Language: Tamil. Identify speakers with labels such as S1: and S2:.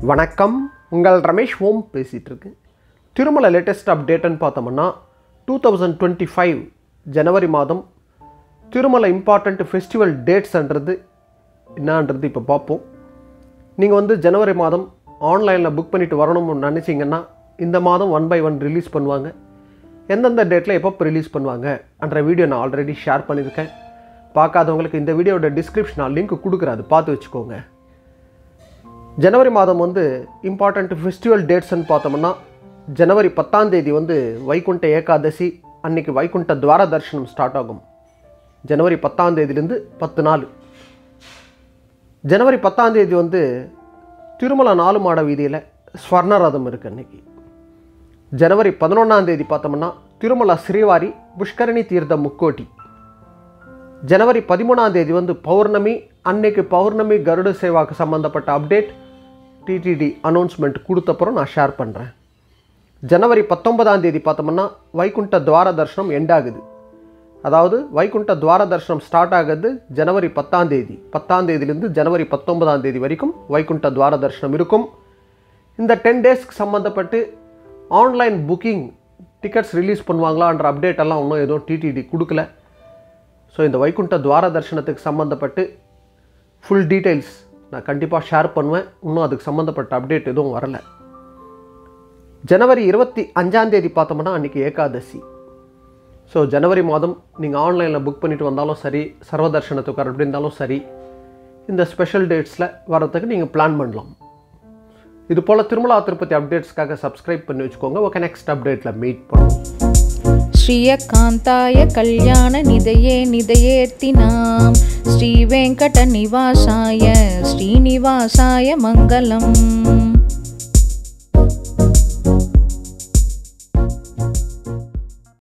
S1: வணக்கம் உங்கள் ரமேஷ் ஓம் பேசிகிட்டு இருக்கு திருமலை லேட்டஸ்ட் அப்டேட்டுன்னு பார்த்தோம்னா டூ தௌசண்ட் டுவெண்ட்டி ஃபைவ் ஜனவரி மாதம் திருமலை இம்பார்ட்டண்ட் ஃபெஸ்டிவல் டேட்ஸ்ன்றது என்னன்றது இப்போ பார்ப்போம் நீங்கள் வந்து ஜனவரி மாதம் ஆன்லைனில் புக் பண்ணிட்டு வரணும்னு நினச்சிங்கன்னா இந்த மாதம் ஒன் பை ஒன் ரிலீஸ் பண்ணுவாங்க எந்தெந்த டேட்டில் எப்போ ரிலீஸ் பண்ணுவாங்க என்ற வீடியோ நான் ஆல்ரெடி ஷேர் பண்ணியிருக்கேன் பார்க்காதவங்களுக்கு இந்த வீடியோட டிஸ்கிரிப்ஷன் நான் லிங்க் கொடுக்குறேன் அது பார்த்து வச்சுக்கோங்க ஜனவரி மாதம் வந்து இம்பார்ட்டண்ட் ஃபெஸ்டிவல் டேட்ஸ்ன்னு பார்த்தோம்னா ஜனவரி பத்தாம் தேதி வந்து வைகுண்ட ஏகாதசி அன்னைக்கு வைகுண்ட துவார தரிசனம் ஸ்டார்ட் ஆகும் ஜனவரி பத்தாம் தேதியிலேருந்து பத்து நாள் ஜனவரி பத்தாம் தேதி வந்து திருமலை நாலு மாட வீதியில் ஸ்வர்ண ரதம் இருக்குது அன்னைக்கு ஜனவரி பதினொன்றாம் தேதி பார்த்தோம்னா திருமலா ஸ்ரீவாரி புஷ்கரணி தீர்த்த முக்கோட்டி ஜனவரி பதிமூணாம் தேதி வந்து பௌர்ணமி அன்னைக்கு பௌர்ணமி கருட சேவாக்கு சம்மந்தப்பட்ட அப்டேட் டிடிடி அனௌன்ஸ்மெண்ட் கொடுத்தப்புறம் நான் ஷேர் பண்ணுறேன் ஜனவரி பத்தொன்பதாம் தேதி பார்த்தோம்னா வைகுண்ட துவார தர்ஷனம் எண்ட் ஆகுது அதாவது வைகுண்ட துவார தர்ஷனம் ஸ்டார்ட் ஆகுது ஜனவரி பத்தாம் தேதி பத்தாம் தேதியிலேருந்து ஜனவரி பத்தொன்பதாம் தேதி வரைக்கும் வைகுண்ட துவார தர்ஷனம் இருக்கும் இந்த டென் டேஸ்க்கு சம்மந்தப்பட்டு ஆன்லைன் புக்கிங் டிக்கெட்ஸ் ரிலீஸ் பண்ணுவாங்களான்ற அப்டேட் எல்லாம் இன்னும் எதுவும் டிடிடி கொடுக்கல ஸோ இந்த வைகுண்ட துவார தரிசனத்துக்கு சம்மந்தப்பட்டு ஃபுல் டீட்டெயில்ஸ் நான் கண்டிப்பாக ஷேர் பண்ணுவேன் இன்னும் அதுக்கு சம்மந்தப்பட்ட அப்டேட் எதுவும் வரலை ஜனவரி இருபத்தி அஞ்சாந்தேதி பார்த்தோம்னா அன்றைக்கி ஏகாதசி ஸோ ஜனவரி மாதம் நீங்கள் ஆன்லைனில் புக் பண்ணிட்டு வந்தாலும் சரி சர்வ தர்ஷனத்துக்கு வர எப்படி இருந்தாலும் சரி இந்த ஸ்பெஷல் டேட்ஸில் வரதுக்கு நீங்கள் பிளான் பண்ணலாம் இது போல் திருமலா திருப்பதி அப்டேட்ஸ்க்காக சப்ஸ்கிரைப் பண்ணி வச்சுக்கோங்க ஓகே நெக்ஸ்ட் அப்டேட்டில் மீட் பண்ணுவோம்
S2: श्रियकान्ताय कल्याणनिधये निधयेऽर्तिनां श्रीवेङ्कटनिवासाय श्रीनिवासाय मङ्गलम्